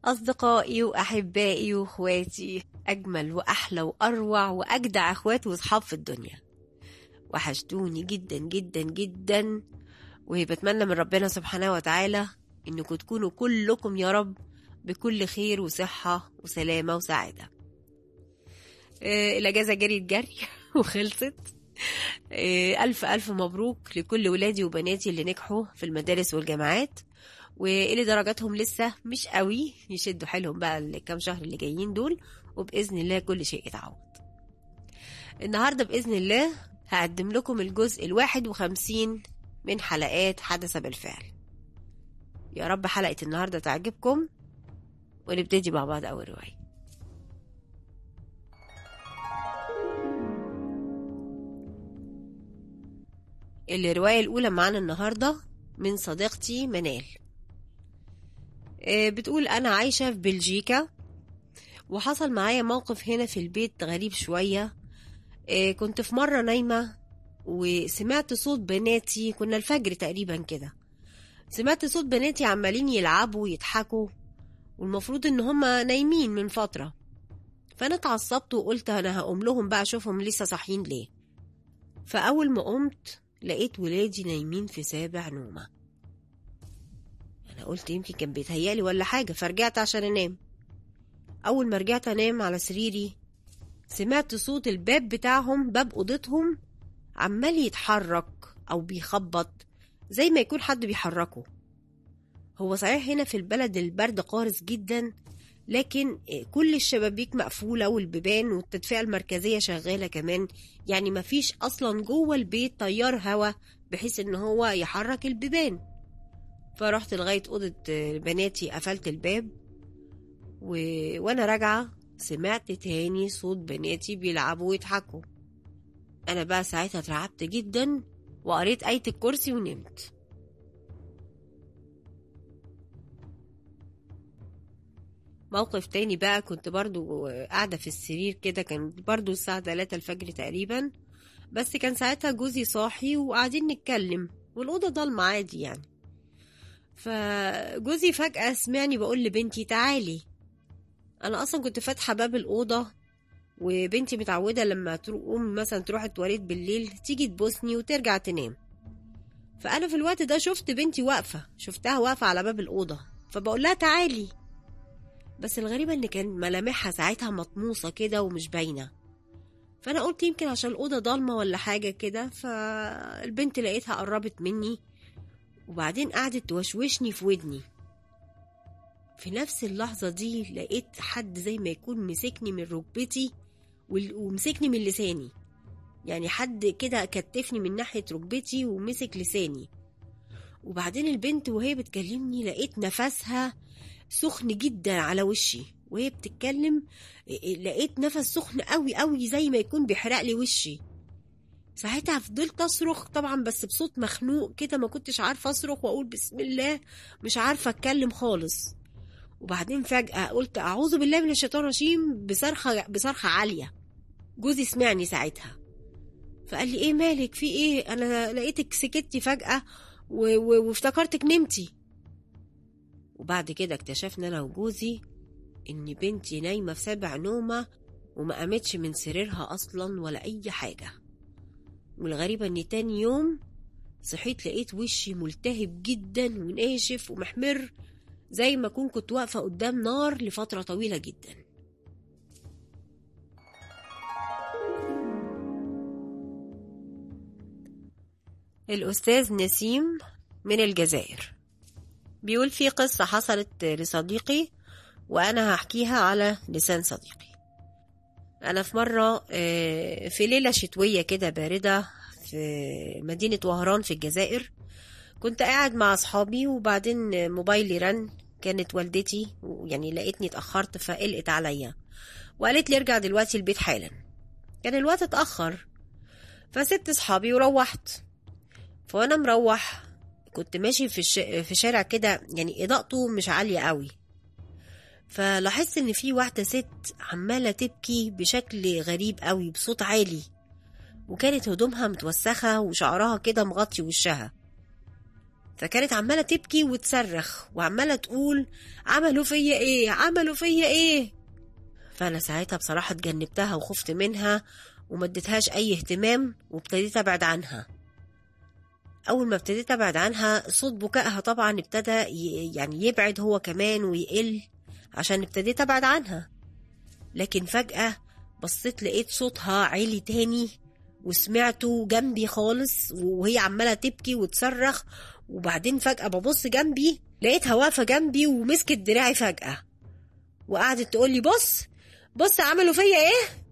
أصدقائي وأحبائي وإخواتي أجمل وأحلى وأروع وأجدع إخوات وأصحاب في الدنيا وحشتوني جدا جدا جدا وبتمنى من ربنا سبحانه وتعالى إنكم تكونوا كلكم يا رب بكل خير وصحة وسلامة وسعادة آه، الأجازة جريت جري وخلصت آه، ألف ألف مبروك لكل ولادي وبناتي اللي نجحوا في المدارس والجامعات واللي درجاتهم لسه مش قوي يشدوا حيلهم بقى الكام شهر اللي جايين دول وبإذن الله كل شيء يتعوض النهاردة بإذن الله هقدم لكم الجزء الواحد وخمسين من حلقات حدث بالفعل يا رب حلقة النهاردة تعجبكم ونبتدي مع بعض أول رواية الرواية الأولى معانا النهاردة من صديقتي منال آه، بتقول أنا عايشة في بلجيكا وحصل معايا موقف هنا في البيت غريب شوية آه، كنت في مرة نايمة وسمعت صوت بناتي كنا الفجر تقريبا كده سمعت صوت بناتي عمالين يلعبوا ويضحكوا والمفروض ان هما نايمين من فترة فانا اتعصبت وقلت انا هقوم لهم بقى اشوفهم لسه صاحيين ليه فاول ما قمت لقيت ولادي نايمين في سابع نومة انا قلت يمكن كان بيتهيألي ولا حاجة فرجعت عشان انام اول ما رجعت انام على سريري سمعت صوت الباب بتاعهم باب اوضتهم عمال يتحرك او بيخبط زي ما يكون حد بيحركه هو صحيح هنا في البلد البرد قارس جدا لكن كل الشبابيك مقفولة والبيبان والتدفئة المركزية شغالة كمان يعني مفيش أصلا جوه البيت تيار هوا بحيث إن هو يحرك البيبان فرحت لغاية أوضة بناتي قفلت الباب و... وأنا راجعة سمعت تاني صوت بناتي بيلعبوا ويضحكوا أنا بقى ساعتها اترعبت جدا وقريت آية الكرسي ونمت موقف تاني بقى كنت برضو قاعدة في السرير كده كان برضو الساعة 3 الفجر تقريبا بس كان ساعتها جوزي صاحي وقاعدين نتكلم والأوضة ضلمة عادي يعني فجوزي فجأة سمعني بقول لبنتي تعالي أنا أصلا كنت فاتحة باب الأوضة وبنتي متعودة لما تقوم مثلا تروح التواليت بالليل تيجي تبوسني وترجع تنام فأنا في الوقت ده شفت بنتي واقفة شفتها واقفة على باب الأوضة فبقول لها تعالي بس الغريبة إن كان ملامحها ساعتها مطموسة كده ومش باينة فأنا قلت يمكن عشان الأوضة ضلمة ولا حاجة كده فالبنت لقيتها قربت مني وبعدين قعدت توشوشني في ودني في نفس اللحظة دي لقيت حد زي ما يكون مسكني من ركبتي وال- ومسكني من لساني يعني حد كده كتفني من ناحية ركبتي ومسك لساني وبعدين البنت وهي بتكلمني لقيت نفسها سخن جدا على وشي وهي بتتكلم لقيت نفس سخن قوي قوي زي ما يكون بيحرق لي وشي ساعتها فضلت اصرخ طبعا بس بصوت مخنوق كده ما كنتش عارفه اصرخ واقول بسم الله مش عارفه اتكلم خالص وبعدين فجأة قلت أعوذ بالله من الشيطان الرجيم بصرخة بصرخة عالية جوزي سمعني ساعتها فقال لي إيه مالك في إيه أنا لقيتك سكتي فجأة و... و... وافتكرتك نمتي وبعد كده اكتشفنا أنا وجوزي إن بنتي نايمة في سبع نومة وما قامتش من سريرها أصلا ولا أي حاجة والغريبة إن تاني يوم صحيت لقيت وشي ملتهب جدا وناشف ومحمر زي ما أكون كنت واقفة قدام نار لفترة طويلة جدا الأستاذ نسيم من الجزائر بيقول في قصة حصلت لصديقي وأنا هحكيها على لسان صديقي أنا في مرة آه، في ليلة شتوية كده باردة في مدينة وهران في الجزائر كنت قاعد مع أصحابي وبعدين موبايلي رن كانت والدتي يعني لقيتني اتأخرت فقلقت عليا وقالت لي ارجع دلوقتي البيت حالا كان الوقت اتأخر فسبت صحابي وروحت فوانا مروح كنت ماشي في, الش... في شارع كده يعني إضاءته مش عالية قوي فلاحظت ان في واحدة ست عمالة تبكي بشكل غريب قوي بصوت عالي وكانت هدومها متوسخة وشعرها كده مغطي وشها فكانت عمالة تبكي وتصرخ وعمالة تقول عملوا فيا ايه عملوا فيا ايه فأنا ساعتها بصراحة اتجنبتها وخفت منها وما اديتهاش أي اهتمام وابتديت أبعد عنها أول ما ابتديت أبعد عنها صوت بكائها طبعا ابتدى ي- يعني يبعد هو كمان ويقل عشان ابتديت أبعد عنها لكن فجأة بصيت لقيت صوتها عالي تاني وسمعته جنبي خالص وهي عمالة تبكي وتصرخ وبعدين فجأة ببص جنبي لقيتها واقفة جنبي ومسكت دراعي فجأة وقعدت تقول لي بص بص عملوا فيا ايه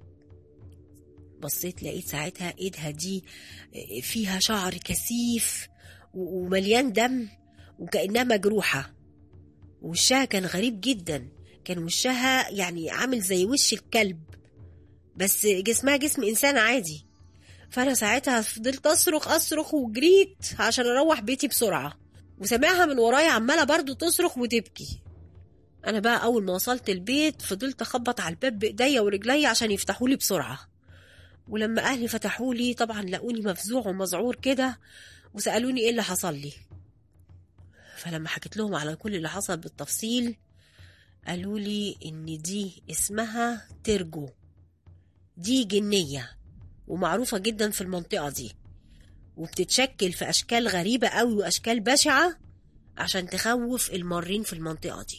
بصيت لقيت ساعتها ايدها دي فيها شعر كثيف و- ومليان دم وكأنها مجروحة وشها كان غريب جدا كان وشها يعني عامل زي وش الكلب بس جسمها جسم إنسان عادي فأنا ساعتها فضلت أصرخ أصرخ وجريت عشان أروح بيتي بسرعة وسامعها من ورايا عمالة برضو تصرخ وتبكي أنا بقى أول ما وصلت البيت فضلت أخبط على الباب بإيديا ورجليا عشان يفتحوا لي بسرعة ولما أهلي فتحوا لي طبعا لقوني مفزوع ومذعور كده وسألوني إيه اللي حصل لي فلما حكيت لهم على كل اللي حصل بالتفصيل قالوا لي إن دي اسمها ترجو دي جنية ومعروفة جدا في المنطقة دي وبتتشكل في أشكال غريبة أوي وأشكال بشعة عشان تخوف المارين في المنطقة دي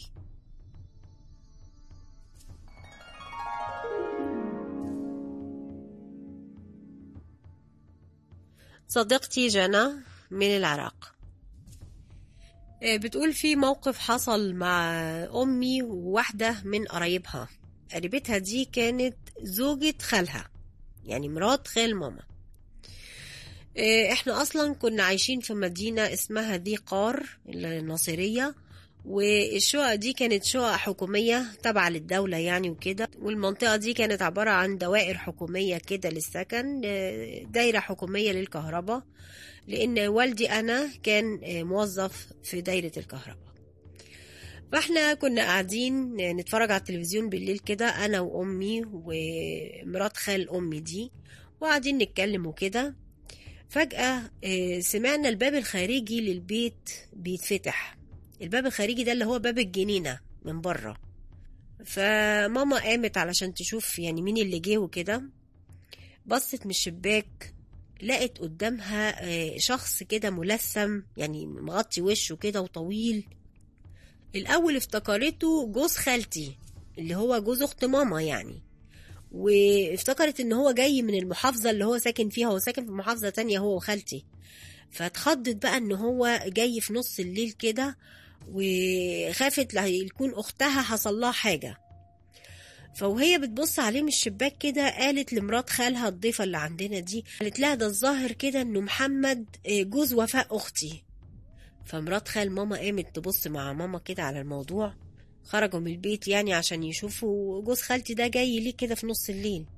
صديقتي جنى من العراق آه، بتقول في موقف حصل مع أمي وواحدة من قرايبها قريبتها دي كانت زوجة خالها يعني مرات خال ماما آه، احنا اصلا كنا عايشين في مدينة اسمها ذي قار الناصرية والشقق دي كانت شقق حكومية تابعة للدولة يعني وكده والمنطقة دي كانت عبارة عن دوائر حكومية كده للسكن آه، دايرة حكومية للكهرباء لأن والدي أنا كان آه، موظف في دايرة الكهرباء فاحنا كنا قاعدين نتفرج على التلفزيون بالليل كده انا وامي ومرات خال امي دي وقاعدين نتكلم وكده فجأة آه، سمعنا الباب الخارجي للبيت بيتفتح الباب الخارجي ده اللي هو باب الجنينة من بره فماما قامت علشان تشوف يعني مين اللي جه وكده بصت من الشباك لقت قدامها آه، شخص كده ملثم يعني مغطي وشه كده وطويل الأول افتكرته جوز خالتي اللي هو جوز أخت ماما يعني وافتكرت ان هو جاي من المحافظة اللي هو ساكن فيها هو ساكن في محافظة تانية هو وخالتي فاتخضت بقى ان هو جاي في نص الليل كده وخافت لا يكون اختها حصل لها حاجة فوهي بتبص عليه من الشباك كده قالت لمرات خالها الضيفة اللي عندنا دي قالت لها ده الظاهر كده انه محمد آه، جوز وفاء اختي فمرات خال ماما قامت تبص مع ماما كده على الموضوع خرجوا من البيت يعني عشان يشوفوا جوز خالتي ده جاي ليه كده في نص الليل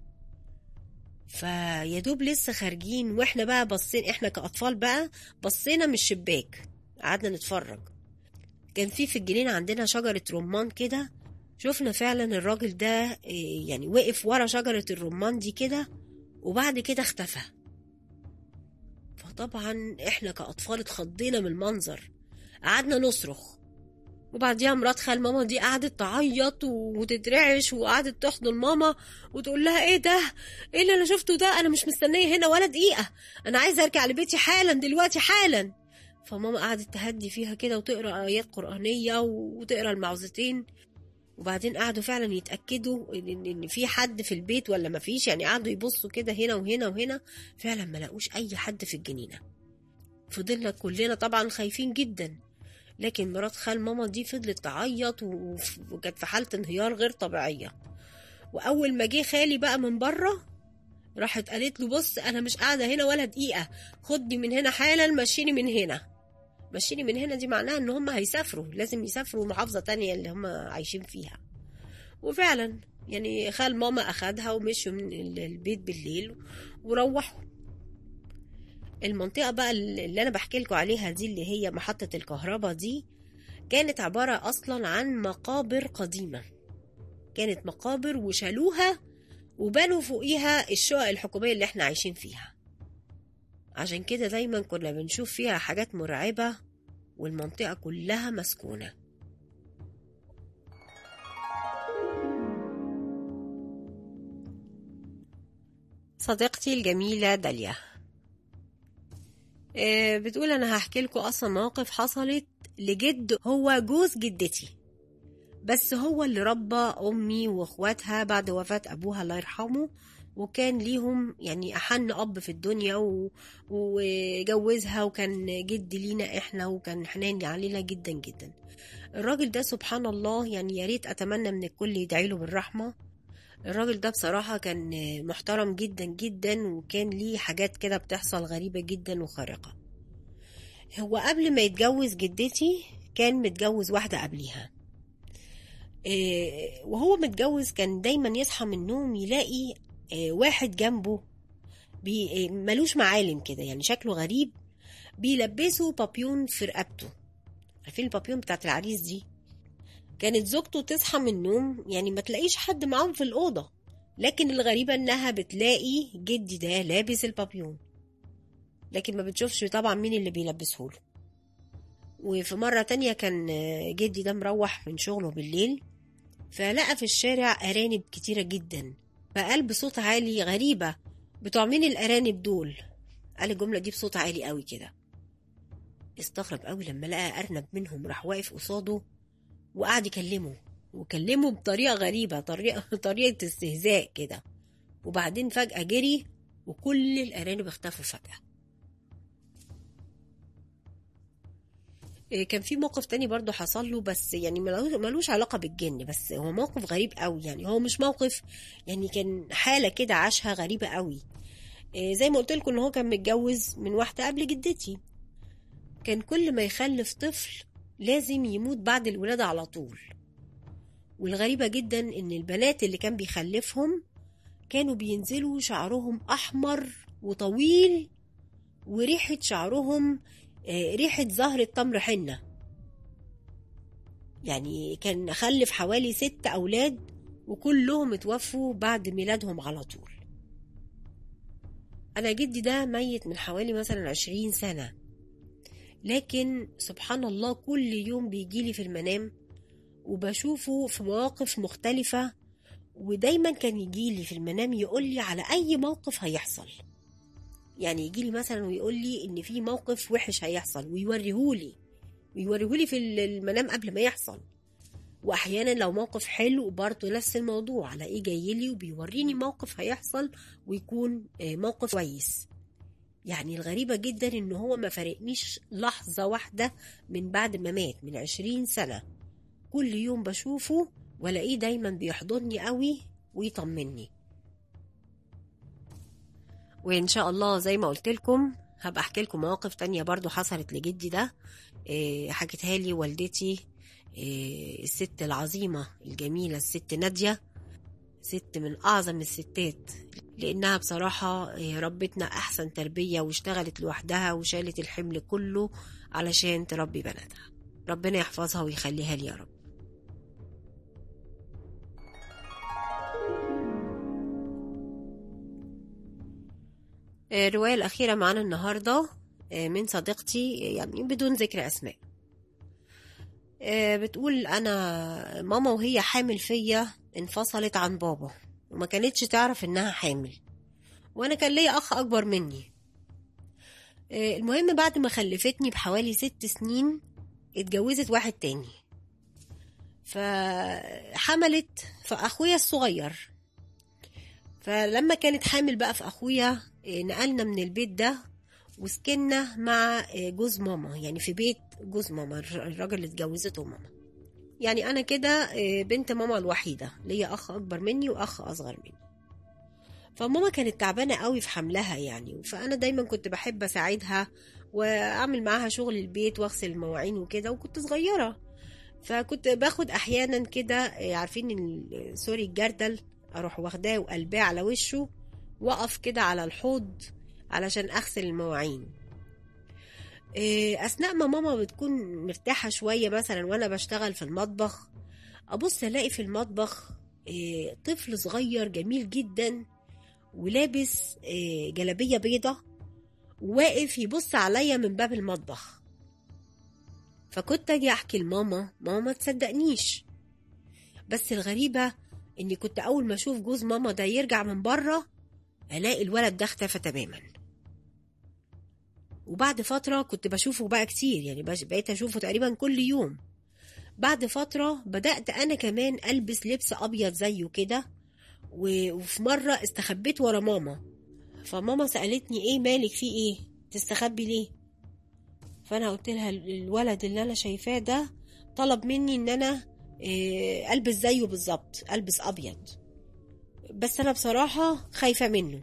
فيا دوب لسه خارجين واحنا بقى بصين احنا كأطفال بقى بصينا من الشباك قعدنا نتفرج كان في في الجنينة عندنا شجرة رمان كده شفنا فعلا الراجل ده إيه، يعني وقف ورا شجرة الرمان دي كده وبعد كده اختفى فطبعا احنا كأطفال اتخضينا من المنظر قعدنا نصرخ وبعديها مرات خال ماما دي قعدت تعيط وتترعش وقعدت تحضن ماما وتقول لها ايه ده ايه اللي انا شفته ده انا مش مستنيه هنا ولا دقيقه انا عايزه ارجع لبيتي حالا دلوقتي حالا فماما قعدت تهدي فيها كده وتقرا ايات قرانيه وتقرا المعوذتين وبعدين قعدوا فعلا يتاكدوا ان إن- ان في حد في البيت ولا ما فيش يعني قعدوا يبصوا كده هنا وهنا وهنا فعلا ما لقوش اي حد في الجنينه فضلنا كلنا طبعا خايفين جدا لكن مرات خال ماما دي فضلت تعيط و- وكانت في حالة انهيار غير طبيعية وأول ما جه خالي بقى من بره راحت قالت له بص أنا مش قاعدة هنا ولا دقيقة خدني من هنا حالا مشيني من هنا مشيني من هنا دي معناها إن هم هيسافروا لازم يسافروا محافظة تانية اللي هم عايشين فيها وفعلا يعني خال ماما أخدها ومشوا من ال- البيت بالليل وروحوا المنطقة بقى اللي أنا بحكي لكم عليها دي اللي هي محطة الكهرباء دي كانت عبارة أصلا عن مقابر قديمة كانت مقابر وشالوها وبنوا فوقيها الشقق الحكومية اللي احنا عايشين فيها عشان كده دايما كنا بنشوف فيها حاجات مرعبة والمنطقة كلها مسكونة صديقتي الجميلة داليا آه، بتقول أنا هحكي لكم أصلا مواقف حصلت لجد هو جوز جدتي بس هو اللي ربى أمي وأخواتها بعد وفاة أبوها الله يرحمه وكان ليهم يعني أحن أب في الدنيا و... وجوزها وكان جد لينا إحنا وكان حنان علينا جدا جدا الراجل ده سبحان الله يعني يا ريت أتمنى من الكل يدعي له بالرحمة الراجل ده بصراحة كان محترم جدا جدا وكان ليه حاجات كده بتحصل غريبة جدا وخارقة هو قبل ما يتجوز جدتي كان متجوز واحدة قبليها إيه، وهو متجوز كان دايما يصحى من النوم يلاقي إيه، واحد جنبه بي إيه، ملوش معالم كده يعني شكله غريب بيلبسه بابيون في رقبته عارفين البابيون بتاعت العريس دي كانت زوجته تصحى من النوم يعني ما تلاقيش حد معاهم في الأوضة لكن الغريبة إنها بتلاقي جدي ده لابس البابيون لكن ما بتشوفش طبعا مين اللي بيلبسه له وفي مرة تانية كان جدي ده مروح من شغله بالليل فلقى في الشارع أرانب كتيرة جدا فقال بصوت عالي غريبة بتوع مين الأرانب دول قال الجملة دي بصوت عالي قوي كده استغرب قوي لما لقى أرنب منهم راح واقف قصاده وقعد يكلمه وكلمه بطريقة غريبة طريقة طريقة استهزاء كده وبعدين فجأة جري وكل الأرانب اختفوا فجأة إيه، كان في موقف تاني برضو حصل له بس يعني ملوش ملوش علاقة بالجن بس هو موقف غريب قوي يعني هو مش موقف يعني كان حالة كده عاشها غريبة قوي إيه، زي ما قلت لكم ان هو كان متجوز من واحدة قبل جدتي كان كل ما يخلف طفل لازم يموت بعد الولادة على طول والغريبة جدا ان البنات اللي كان بيخلفهم كانوا بينزلوا شعرهم احمر وطويل وريحة شعرهم آه، ريحة زهرة تمر حنة يعني كان خلف حوالي ست أولاد وكلهم اتوفوا بعد ميلادهم على طول أنا جدي ده ميت من حوالي مثلا عشرين سنة لكن سبحان الله كل يوم بيجيلي في المنام وبشوفه في مواقف مختلفة ودايما كان يجيلي في المنام يقولي على أي موقف هيحصل يعني يجيلي مثلا ويقولي إن في موقف وحش هيحصل ويوريهولي ويوريهولي في المنام قبل ما يحصل واحيانا لو موقف حلو برضه نفس الموضوع الاقيه جايلي وبيوريني موقف هيحصل ويكون آه، موقف كويس يعني الغريبة جدا ان هو ما فارقنيش لحظة واحدة من بعد ما مات من عشرين سنة كل يوم بشوفه والاقيه دايما بيحضني قوي ويطمني وان شاء الله زي ما قلت لكم هبقى احكي لكم مواقف تانية برضو حصلت لجدي ده إيه، حكتها لي والدتي إيه، الست العظيمة الجميلة الست نادية ست من أعظم الستات لأنها بصراحة إيه، ربتنا أحسن تربية واشتغلت لوحدها وشالت الحمل كله علشان تربي بناتها ربنا يحفظها ويخليها لي يا رب الرواية الأخيرة معانا النهاردة آه، من صديقتي يعني بدون ذكر أسماء آه، بتقول أنا ماما وهي حامل فيا انفصلت عن بابا وما كانتش تعرف إنها حامل وأنا كان ليا أخ أكبر مني آه، المهم بعد ما خلفتني بحوالي ست سنين اتجوزت واحد تاني فحملت في أخويا الصغير فلما كانت حامل بقى في أخويا آه، نقلنا من البيت ده وسكننا مع آه، جوز ماما يعني في بيت جوز ماما الر- الراجل اللي اتجوزته ماما يعني أنا كده آه، بنت ماما الوحيدة ليا أخ أكبر مني وأخ أصغر مني فماما كانت تعبانة قوي في حملها يعني فأنا دايما كنت بحب أساعدها وأعمل معاها شغل البيت وأغسل المواعين وكده وكنت صغيرة فكنت باخد أحيانا كده آه، عارفين ال- سوري الجردل أروح واخداه وقلباه على وشه وأقف كده على الحوض علشان أغسل المواعين إيه، أثناء ما ماما بتكون مرتاحة شوية مثلا وأنا بشتغل في المطبخ أبص ألاقي في المطبخ إيه، طفل صغير جميل جدا ولابس إيه، جلابية بيضة وواقف يبص عليا من باب المطبخ فكنت اجي احكي لماما ماما ما تصدقنيش بس الغريبة اني كنت اول ما اشوف جوز ماما ده يرجع من بره الاقي الولد ده اختفى تماما وبعد فترة كنت بشوفه بقى كتير يعني بقيت اشوفه تقريبا كل يوم بعد فترة بدأت أنا كمان ألبس لبس أبيض زيه كده وفي مرة استخبيت ورا ماما فماما سألتني إيه مالك في إيه تستخبي ليه فأنا قلت لها الولد اللي أنا شايفاه ده طلب مني إن أنا إيه ألبس زيه بالظبط ألبس أبيض بس أنا بصراحة خايفة منه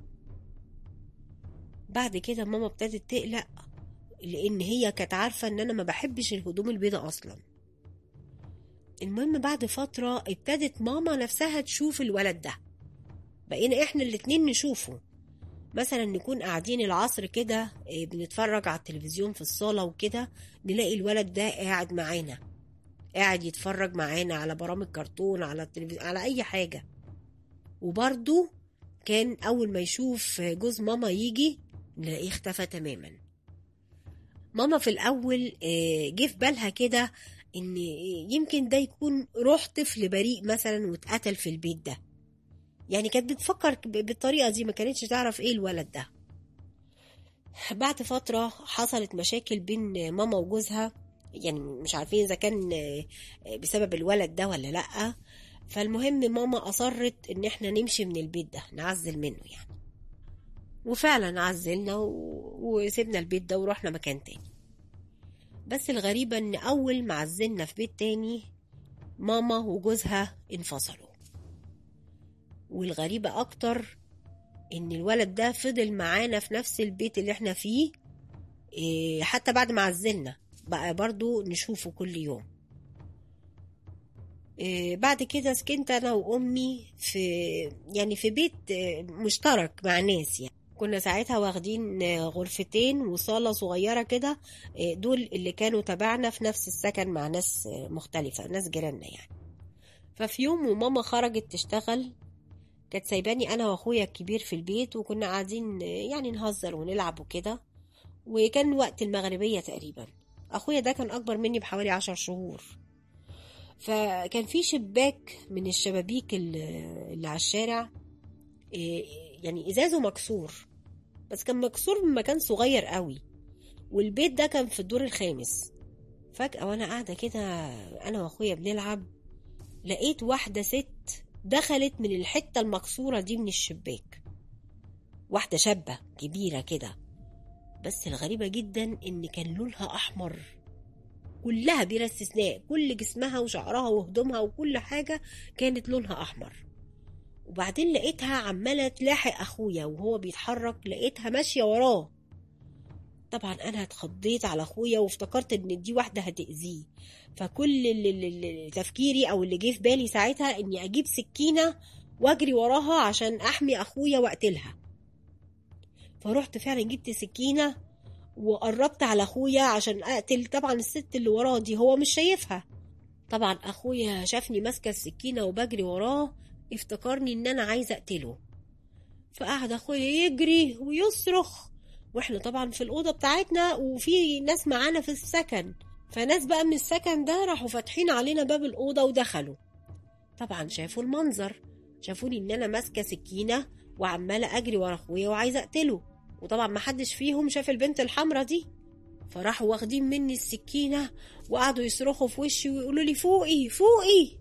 بعد كده ماما ابتدت تقلق لأن هي كانت عارفة إن أنا ما بحبش الهدوم البيضاء أصلاً المهم بعد فترة ابتدت ماما نفسها تشوف الولد ده بقينا احنا الاتنين نشوفه مثلا نكون قاعدين العصر كده بنتفرج على التلفزيون في الصالة وكده نلاقي الولد ده قاعد معانا قاعد يتفرج معانا على برامج كرتون على التلفزيون على أي حاجة وبرضه كان أول ما يشوف جوز ماما يجي نلاقيه اختفى تماما ماما في الأول جه في بالها كده ان يمكن ده يكون روح طفل بريء مثلا واتقتل في البيت ده يعني كانت بتفكر بالطريقه دي ما كانتش تعرف ايه الولد ده بعد فتره حصلت مشاكل بين ماما وجوزها يعني مش عارفين اذا كان بسبب الولد ده ولا لا فالمهم ماما اصرت ان احنا نمشي من البيت ده نعزل منه يعني وفعلا عزلنا وسيبنا البيت ده ورحنا مكان تاني بس الغريبة إن أول ما عزلنا في بيت تاني ماما وجوزها انفصلوا والغريبة أكتر إن الولد ده فضل معانا في نفس البيت اللي احنا فيه إيه حتى بعد ما عزلنا بقى برضو نشوفه كل يوم إيه بعد كده سكنت أنا وأمي في يعني في بيت مشترك مع ناس يعني كنا ساعتها واخدين غرفتين وصالة صغيرة كده دول اللي كانوا تبعنا في نفس السكن مع ناس مختلفة ناس جيراننا يعني ففي يوم وماما خرجت تشتغل كانت سايباني أنا وأخويا الكبير في البيت وكنا قاعدين يعني نهزر ونلعب وكده وكان وقت المغربية تقريبا أخويا ده كان أكبر مني بحوالي عشر شهور فكان في شباك من الشبابيك اللي على الشارع يعني ازازه مكسور بس كان مكسور من مكان صغير قوي والبيت ده كان في الدور الخامس فجأة وانا قاعدة كده انا واخويا بنلعب لقيت واحدة ست دخلت من الحتة المكسورة دي من الشباك واحدة شابة كبيرة كده بس الغريبة جدا ان كان لونها احمر كلها بلا استثناء كل جسمها وشعرها وهدومها وكل حاجة كانت لونها احمر وبعدين لقيتها عمالة تلاحق أخويا وهو بيتحرك لقيتها ماشية وراه طبعا أنا اتخضيت على أخويا وافتكرت إن دي واحدة هتأذيه فكل اللي تفكيري أو اللي جه في بالي ساعتها إني أجيب سكينة وأجري وراها عشان أحمي أخويا وأقتلها فرحت فعلا جبت سكينة وقربت على أخويا عشان أقتل طبعا الست اللي وراه دي هو مش شايفها طبعا أخويا شافني ماسكة السكينة وبجري وراه افتكرني ان انا عايزه اقتله فقعد اخويا يجري ويصرخ واحنا طبعا في الاوضه بتاعتنا وفي ناس معانا في السكن فناس بقى من السكن ده راحوا فاتحين علينا باب الاوضه ودخلوا طبعا شافوا المنظر شافوني ان انا ماسكه سكينه وعماله اجري ورا اخويا وعايزه اقتله وطبعا ما حدش فيهم شاف البنت الحمرا دي فراحوا واخدين مني السكينه وقعدوا يصرخوا في وشي ويقولوا لي فوقي فوقي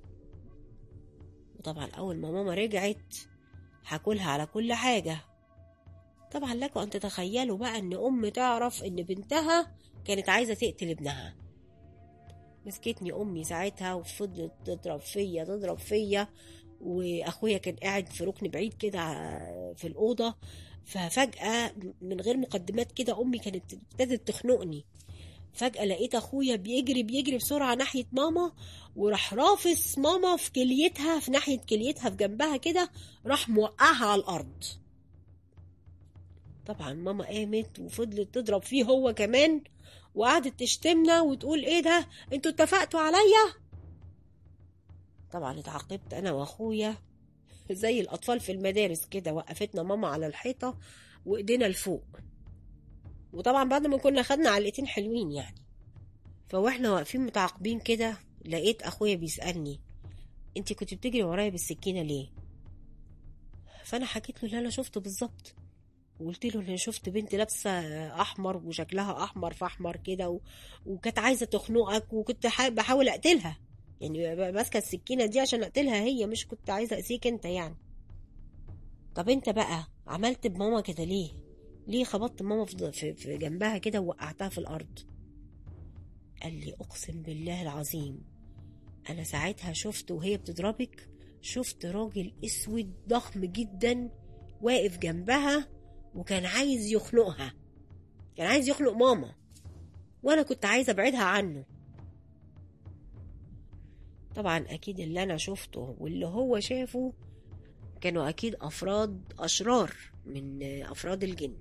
وطبعا أول ما ماما رجعت حكولها على كل حاجة طبعا لكم أن تتخيلوا بقى أن أم تعرف أن بنتها كانت عايزة تقتل ابنها مسكتني أمي ساعتها وفضلت تضرب فيا تضرب فيا وأخويا كان قاعد في ركن بعيد كده في الأوضة ففجأة من غير مقدمات كده أمي كانت ابتدت تخنقني فجأة لقيت أخويا بيجري بيجري بسرعة ناحية ماما وراح رافس ماما في كليتها في ناحية كليتها في جنبها كده راح موقعها على الأرض طبعا ماما قامت وفضلت تضرب فيه هو كمان وقعدت تشتمنا وتقول ايه ده انتوا اتفقتوا عليا طبعا اتعاقبت انا واخويا زي الاطفال في المدارس كده وقفتنا ماما على الحيطه وايدينا لفوق وطبعا بعد ما كنا خدنا علقتين حلوين يعني فواحنا واقفين متعاقبين كده لقيت اخويا بيسالني انت كنت بتجري ورايا بالسكينه ليه فانا حكيت له اللي انا شفته بالظبط وقلت له انا شفت بنت لابسه احمر وشكلها احمر في احمر كده و... وكانت عايزه تخنقك وكنت ح... بحاول اقتلها يعني ب- ماسكه السكينه دي عشان اقتلها هي مش كنت عايزه اذيك انت يعني طب انت بقى عملت بماما كده ليه ليه خبطت ماما في في- في جنبها كده ووقعتها في الارض قال لي اقسم بالله العظيم انا ساعتها شفت وهي بتضربك شفت راجل اسود ضخم جدا واقف جنبها وكان عايز يخنقها كان عايز يخنق ماما وانا كنت عايزه ابعدها عنه طبعا اكيد اللي انا شفته واللي هو شافه كانوا اكيد افراد اشرار من افراد الجن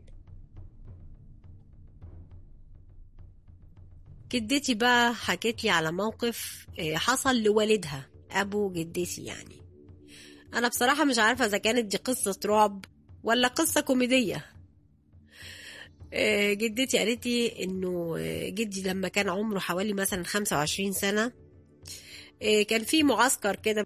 جدتي بقى حكت لي على موقف آه، حصل لوالدها ابو جدتي يعني انا بصراحه مش عارفه اذا كانت دي قصه رعب ولا قصه كوميديه آه، جدتي قالت لي انه آه، جدي لما كان عمره حوالي مثلا 25 سنه آه، كان في معسكر كده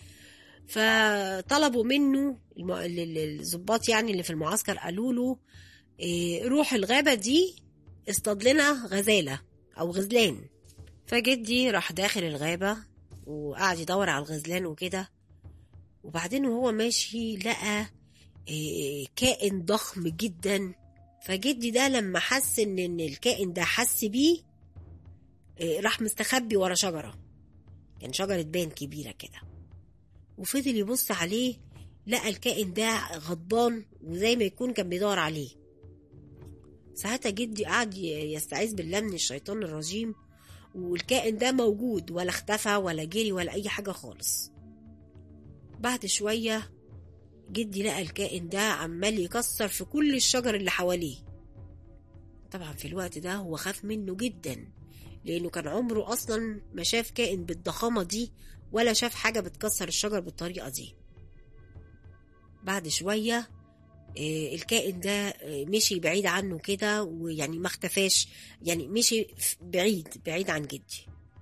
فطلبوا منه الم- ال- ال- الضباط يعني اللي في المعسكر قالوا له آه، روح الغابه دي اصطاد لنا غزاله او غزلان فجدي راح داخل الغابه وقعد يدور على الغزلان وكده وبعدين وهو ماشي لقى آه، كائن ضخم جدا فجدي ده لما حس ان إن الكائن ده حس بيه آه، راح مستخبي ورا شجره كان شجره بان كبيره كده وفضل يبص عليه لقى الكائن ده غضبان وزي ما يكون كان بيدور عليه ساعتها جدي قعد ي- يستعيذ بالله من الشيطان الرجيم والكائن ده موجود ولا اختفى ولا جري ولا اي حاجه خالص بعد شويه جدي لقى الكائن ده عمال يكسر في كل الشجر اللي حواليه طبعا في الوقت ده هو خاف منه جدا لانه كان عمره اصلا ما شاف كائن بالضخامه دي ولا شاف حاجه بتكسر الشجر بالطريقه دي بعد شويه آه، الكائن ده آه، مشي بعيد عنه كده ويعني ما اختفاش يعني مشي ف- بعيد بعيد عن جدي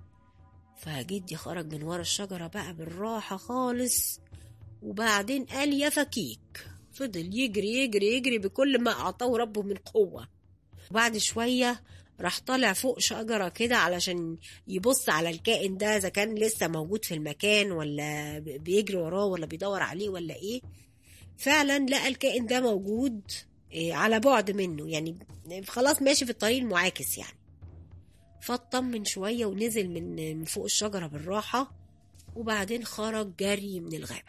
فجدي خرج من ورا الشجرة بقى بالراحة خالص وبعدين قال يا فكيك فضل يجري يجري يجري بكل ما أعطاه ربه من قوة وبعد شوية راح طالع فوق شجرة كده علشان يبص على الكائن ده إذا كان لسه موجود في المكان ولا ب- بيجري وراه ولا بيدور عليه ولا إيه فعلا لقى الكائن ده موجود إيه، على بعد منه يعني خلاص ماشي في الطريق المعاكس يعني فاطمن شوية ونزل من من فوق الشجرة بالراحة وبعدين خرج جري من الغابة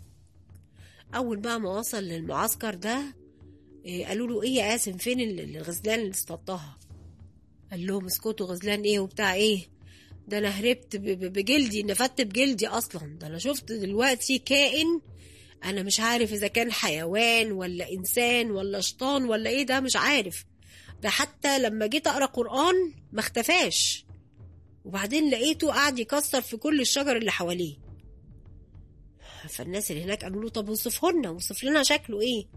أول بقى ما وصل للمعسكر ده إيه، قالوا له إيه يا قاسم فين ال- الغزلان اللي اصطادتها قال لهم اسكتوا غزلان إيه وبتاع إيه ده أنا هربت ب- ب- بجلدي نفدت بجلدي أصلا ده أنا شفت دلوقتي كائن انا مش عارف اذا كان حيوان ولا انسان ولا شيطان ولا ايه ده مش عارف ده حتى لما جيت اقرا قران ما اختفاش وبعدين لقيته قاعد يكسر في كل الشجر اللي حواليه فالناس اللي هناك قالوا له طب وصفه لنا وصف لنا شكله ايه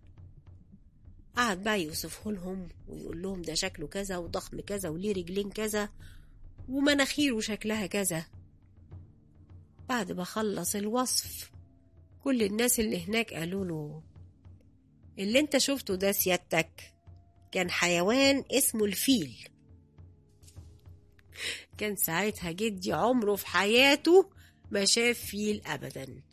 قعد بقى يوصفه لهم ويقول لهم ده شكله كذا وضخم كذا وليه رجلين كذا ومناخيره شكلها كذا بعد ما خلص الوصف كل الناس اللي هناك قالوا له اللي انت شفته ده سيادتك كان حيوان اسمه الفيل كان ساعتها جدي عمره في حياته ما شاف فيل ابدا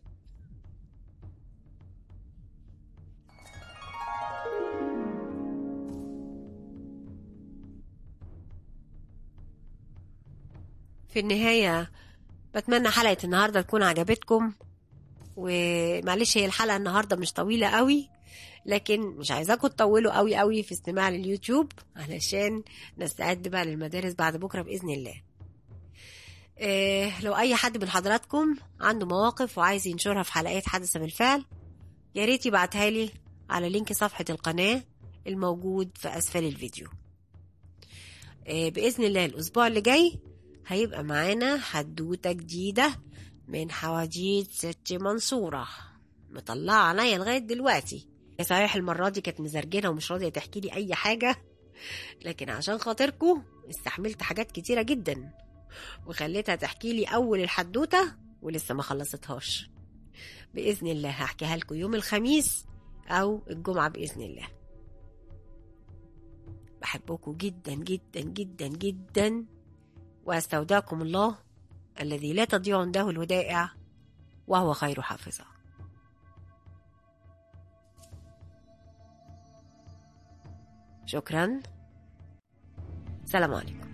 في النهاية بتمنى حلقة النهاردة تكون عجبتكم ومعلش هي الحلقة النهاردة مش طويلة قوي لكن مش عايزاكم تطولوا قوي قوي في استماع لليوتيوب علشان نستعد بقى للمدارس بعد بكرة بإذن الله إيه لو أي حد من حضراتكم عنده مواقف وعايز ينشرها في حلقات حدث بالفعل يا ريت يبعتها لي على لينك صفحة القناة الموجود في أسفل الفيديو إيه بإذن الله الأسبوع اللي جاي هيبقى معانا حدوتة جديدة من حواديت ست منصورة مطلعة عينيا لغاية دلوقتي يا صحيح المرة دي كانت مزرجنة ومش راضية تحكي لي أي حاجة لكن عشان خاطركم استحملت حاجات كتيرة جدا وخليتها تحكي لي أول الحدوتة ولسه ما خلصتهاش بإذن الله هحكيها لكم يوم الخميس أو الجمعة بإذن الله بحبكم جدا جدا جدا جدا وأستودعكم الله الذي لا تضيع عنده الودائع وهو خير حافظة شكرا سلام عليكم